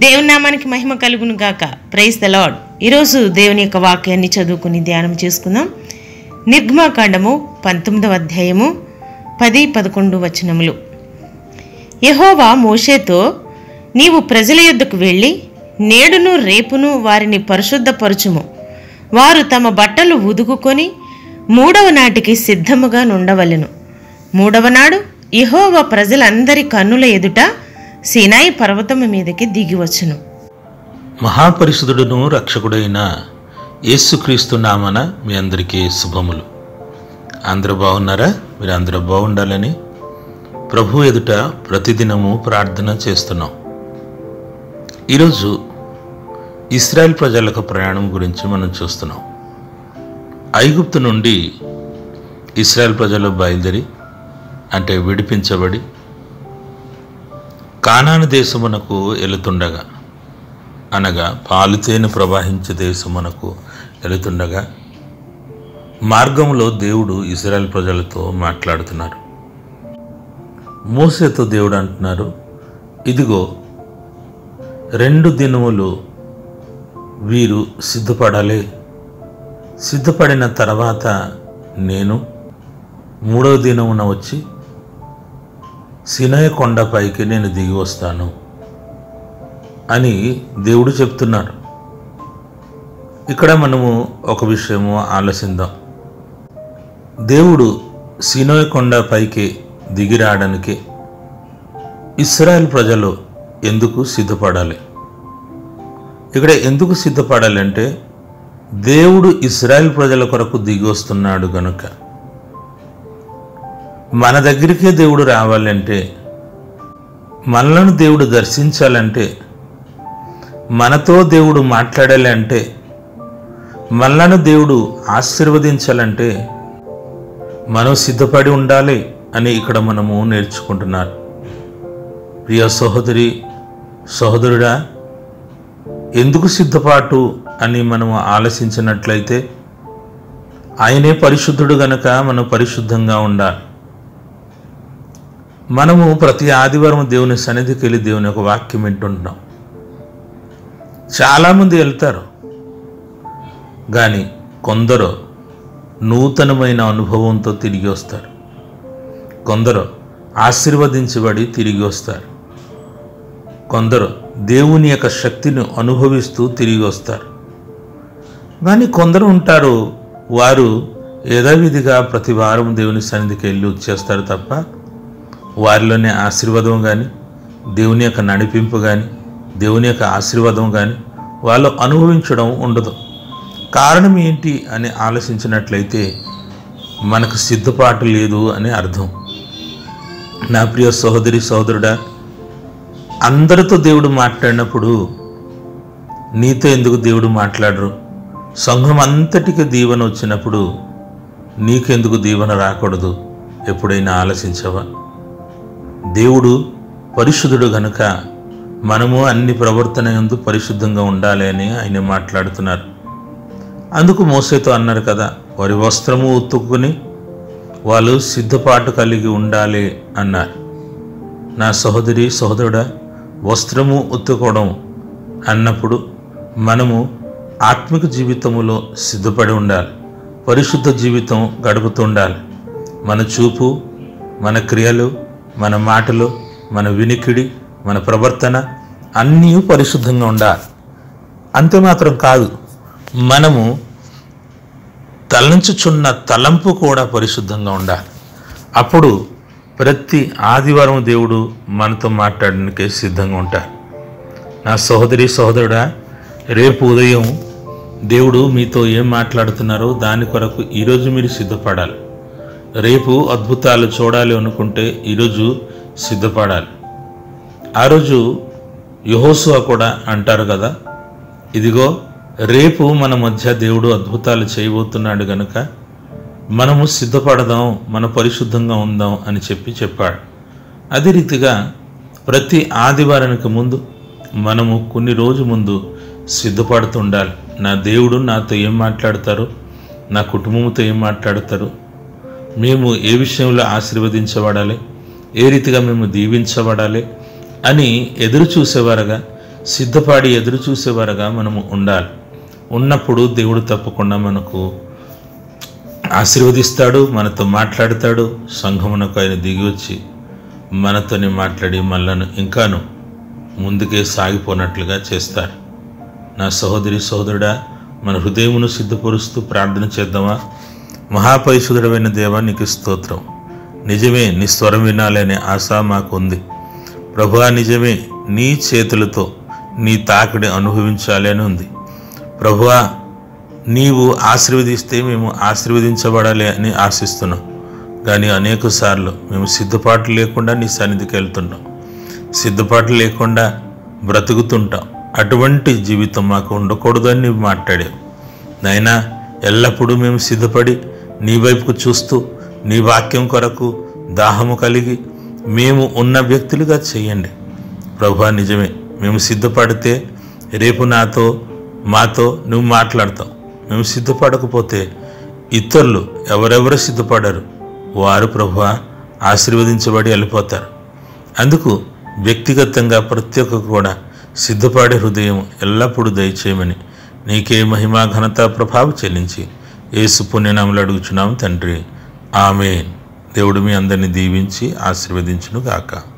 దేవుని నామానికి మహిమ కలుగును గాక ప్రైజ్ ద లాడ్ ఈరోజు దేవుని యొక్క వాక్యాన్ని చదువుకుని ధ్యానం చేసుకుందాం నిర్గమాకాండము పంతొమ్మిదవ అధ్యాయము పది పదకొండు వచనములు యెహోవా మోషేతో నీవు ప్రజల యొద్దకు వెళ్ళి నేడును రేపును వారిని పరిశుద్ధపరచుము వారు తమ బట్టలు ఉదుకుకొని మూడవ నాటికి సిద్ధముగా నుండవలెను మూడవ నాడు యెహోవా ప్రజలందరి కన్నుల ఎదుట సీనాయి పర్వతము మీదకి దిగివచ్చును మహాపరిశుద్ధుడును రక్షకుడైన యేసుక్రీస్తు నామన మీ అందరికీ శుభములు అందరూ బాగున్నారా మీరు అందరూ బాగుండాలని ప్రభు ఎదుట ప్రతిదినము ప్రార్థన చేస్తున్నాం ఈరోజు ఇస్రాయల్ ప్రజలకు ప్రయాణం గురించి మనం చూస్తున్నాం ఐగుప్తు నుండి ఇస్రాయల్ ప్రజలు బయలుదేరి అంటే విడిపించబడి కానాను దేశమునకు వెళుతుండగా అనగా పాలుతేను ప్రవహించే దేశమునకు వెళుతుండగా మార్గంలో దేవుడు ఇజ్రాయెల్ ప్రజలతో మాట్లాడుతున్నారు మోసేతో దేవుడు అంటున్నారు ఇదిగో రెండు దినములు వీరు సిద్ధపడాలి సిద్ధపడిన తర్వాత నేను మూడవ దినమున వచ్చి సినయ కొండపైకి నేను దిగి వస్తాను అని దేవుడు చెప్తున్నాడు ఇక్కడ మనము ఒక విషయము ఆలోచిద్దాం దేవుడు సినోయ్ కొండ పైకి దిగి రావడానికి ఇస్రాయల్ ప్రజలు ఎందుకు సిద్ధపడాలి ఇక్కడ ఎందుకు సిద్ధపడాలి అంటే దేవుడు ఇస్రాయల్ ప్రజల కొరకు దిగి వస్తున్నాడు గనుక మన దగ్గరికే దేవుడు రావాలంటే మనలను దేవుడు దర్శించాలంటే మనతో దేవుడు మాట్లాడాలి అంటే మనలను దేవుడు ఆశీర్వదించాలంటే మనం సిద్ధపడి ఉండాలి అని ఇక్కడ మనము నేర్చుకుంటున్నారు ప్రియ సహోదరి సహోదరుడా ఎందుకు సిద్ధపాటు అని మనం ఆలోచించినట్లయితే ఆయనే పరిశుద్ధుడు గనక మనం పరిశుద్ధంగా ఉండాలి మనము ప్రతి ఆదివారం దేవుని సన్నిధికి వెళ్ళి దేవుని యొక్క వాక్యం వింటుంటున్నాం చాలామంది వెళ్తారు కానీ కొందరు నూతనమైన అనుభవంతో తిరిగి వస్తారు కొందరు ఆశీర్వదించబడి తిరిగి వస్తారు కొందరు దేవుని యొక్క శక్తిని అనుభవిస్తూ తిరిగి వస్తారు కానీ కొందరు ఉంటారు వారు యథావిధిగా ప్రతి వారం దేవుని సన్నిధికి వెళ్ళి వచ్చేస్తారు తప్ప వారిలోనే ఆశీర్వాదం కానీ దేవుని యొక్క నడిపింపు కానీ దేవుని యొక్క ఆశీర్వాదం కానీ వాళ్ళు అనుభవించడం ఉండదు కారణం ఏంటి అని ఆలోచించినట్లయితే మనకు సిద్ధపాటు లేదు అని అర్థం నా ప్రియ సహోదరి సహోదరుడా అందరితో దేవుడు మాట్లాడినప్పుడు నీతో ఎందుకు దేవుడు మాట్లాడరు సంఘం అంతటికి దీవెన వచ్చినప్పుడు నీకెందుకు దీవెన రాకూడదు ఎప్పుడైనా ఆలోచించవా దేవుడు పరిశుద్ధుడు గనుక మనము అన్ని ప్రవర్తన ఎందు పరిశుద్ధంగా ఉండాలి అని ఆయన మాట్లాడుతున్నారు అందుకు మోసేతో అన్నారు కదా వారి వస్త్రము ఉతుక్కుని వాళ్ళు సిద్ధపాటు కలిగి ఉండాలి అన్నారు నా సహోదరి సహోదరుడా వస్త్రము ఉత్తుకోవడం అన్నప్పుడు మనము ఆత్మిక జీవితములో సిద్ధపడి ఉండాలి పరిశుద్ధ జీవితం గడుపుతూ ఉండాలి మన చూపు మన క్రియలు మన మాటలు మన వినికిడి మన ప్రవర్తన అన్నీ పరిశుద్ధంగా ఉండాలి అంతే మాత్రం కాదు మనము తలంచుచున్న తలంపు కూడా పరిశుద్ధంగా ఉండాలి అప్పుడు ప్రతి ఆదివారం దేవుడు మనతో మాట్లాడడానికి సిద్ధంగా ఉంటారు నా సహోదరి సహోదరుడా రేపు ఉదయం దేవుడు మీతో ఏం మాట్లాడుతున్నారో దాని కొరకు ఈరోజు మీరు సిద్ధపడాలి రేపు అద్భుతాలు చూడాలి అనుకుంటే ఈరోజు సిద్ధపడాలి ఆ రోజు యహోసువ కూడా అంటారు కదా ఇదిగో రేపు మన మధ్య దేవుడు అద్భుతాలు చేయబోతున్నాడు గనుక మనము సిద్ధపడదాం మన పరిశుద్ధంగా ఉందాం అని చెప్పి చెప్పాడు అదే రీతిగా ప్రతి ఆదివారానికి ముందు మనము కొన్ని రోజు ముందు సిద్ధపడుతుండాలి నా దేవుడు నాతో ఏం మాట్లాడతారు నా కుటుంబంతో ఏం మాట్లాడతారు మేము ఏ విషయంలో ఆశీర్వదించబడాలి ఏ రీతిగా మేము దీవించబడాలి అని ఎదురు చూసేవారుగా సిద్ధపాడి ఎదురు చూసేవారుగా మనము ఉండాలి ఉన్నప్పుడు దేవుడు తప్పకుండా మనకు ఆశీర్వదిస్తాడు మనతో మాట్లాడతాడు సంఘమునకు ఆయన దిగి వచ్చి మనతోనే మాట్లాడి మనలను ఇంకాను ముందుకే సాగిపోనట్లుగా చేస్తాడు నా సహోదరి సహోదరుడా మన హృదయమును సిద్ధపరుస్తూ ప్రార్థన చేద్దామా మహాపరిశుద్ధుడమైన దేవా నీకు స్తోత్రం నిజమే నీ స్వరం వినాలనే ఆశ మాకు ఉంది ప్రభువా నిజమే నీ చేతులతో నీ తాకిడి అనుభవించాలి అని ఉంది ప్రభువా నీవు ఆశీర్వదిస్తే మేము ఆశీర్వదించబడాలి అని ఆశిస్తున్నాం కానీ అనేక సార్లు మేము సిద్ధపాటు లేకుండా నీ సన్నిధికి వెళ్తున్నాం సిద్ధపాటు లేకుండా బ్రతుకుతుంటాం అటువంటి జీవితం మాకు ఉండకూడదు అని నీవు మాట్లాడావు నాయనా ఎల్లప్పుడూ మేము సిద్ధపడి నీ వైపుకు చూస్తూ నీ వాక్యం కొరకు దాహము కలిగి మేము ఉన్న వ్యక్తులుగా చేయండి ప్రభా నిజమే మేము సిద్ధపడితే రేపు నాతో మాతో నువ్వు మాట్లాడతావు మేము సిద్ధపడకపోతే ఇతరులు ఎవరెవరు సిద్ధపడరు వారు ప్రభు ఆశీర్వదించబడి వెళ్ళిపోతారు అందుకు వ్యక్తిగతంగా ప్రతి ఒక్కరు కూడా సిద్ధపడే హృదయం ఎల్లప్పుడూ దయచేయమని నీకే మహిమా ఘనత ప్రభావం చెల్లించి ఏసు పుణ్యనామలు అడుగుచున్నాం తండ్రి ఆమెన్ దేవుడు మీ అందరిని దీవించి ఆశీర్వదించును గాక